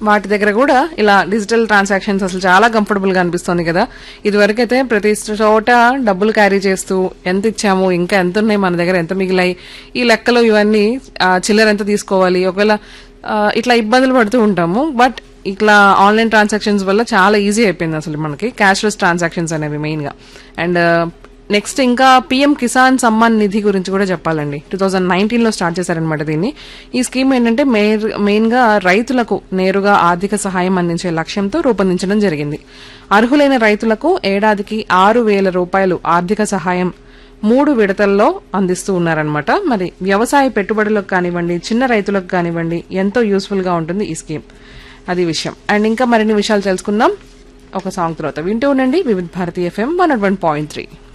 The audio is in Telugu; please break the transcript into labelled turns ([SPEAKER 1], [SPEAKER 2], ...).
[SPEAKER 1] వాటి దగ్గర కూడా ఇలా డిజిటల్ ట్రాన్సాక్షన్స్ అసలు చాలా కంఫర్టబుల్ గా అనిపిస్తుంది కదా ఇదివరకైతే ప్రతి చోట డబ్బులు క్యారీ చేస్తూ ఎంత ఇచ్చాము ఇంకా ఎంత ఉన్నాయి మన దగ్గర ఎంత మిగిలాయి ఈ లెక్కలు ఇవన్నీ ఆ, చిల్లర ఎంత తీసుకోవాలి ఒకవేళ ఆ, ఇట్లా ఇబ్బందులు పడుతూ ఉంటాము బట్ ఇట్లా ఆన్లైన్ ట్రాన్సాక్షన్స్ వల్ల చాలా ఈజీ అయిపోయింది అసలు మనకి క్యాష్లెస్ ట్రాన్సాక్షన్స్ అనేవి మెయిన్ గా అండ్ నెక్స్ట్ ఇంకా పిఎం కిసాన్ సమ్మాన్ నిధి గురించి కూడా చెప్పాలండి టూ థౌజండ్ నైన్టీన్ లో స్టార్ట్ చేశారనమాట దీన్ని ఈ స్కీమ్ ఏంటంటే మెయిన్ గా రైతులకు నేరుగా ఆర్థిక సహాయం అందించే లక్ష్యంతో రూపొందించడం జరిగింది అర్హులైన రైతులకు ఏడాదికి ఆరు వేల రూపాయలు ఆర్థిక సహాయం మూడు విడతల్లో అందిస్తూ ఉన్నారనమాట మరి వ్యవసాయ పెట్టుబడులకు కానివ్వండి చిన్న రైతులకు కానివ్వండి ఎంతో యూస్ఫుల్ గా ఉంటుంది ఈ స్కీమ్ అది విషయం అండ్ ఇంకా మరిన్ని విషయాలు తెలుసుకుందాం ఒక సాంగ్ తర్వాత వింటూ ఉండండి Vividh Bharati FM one point three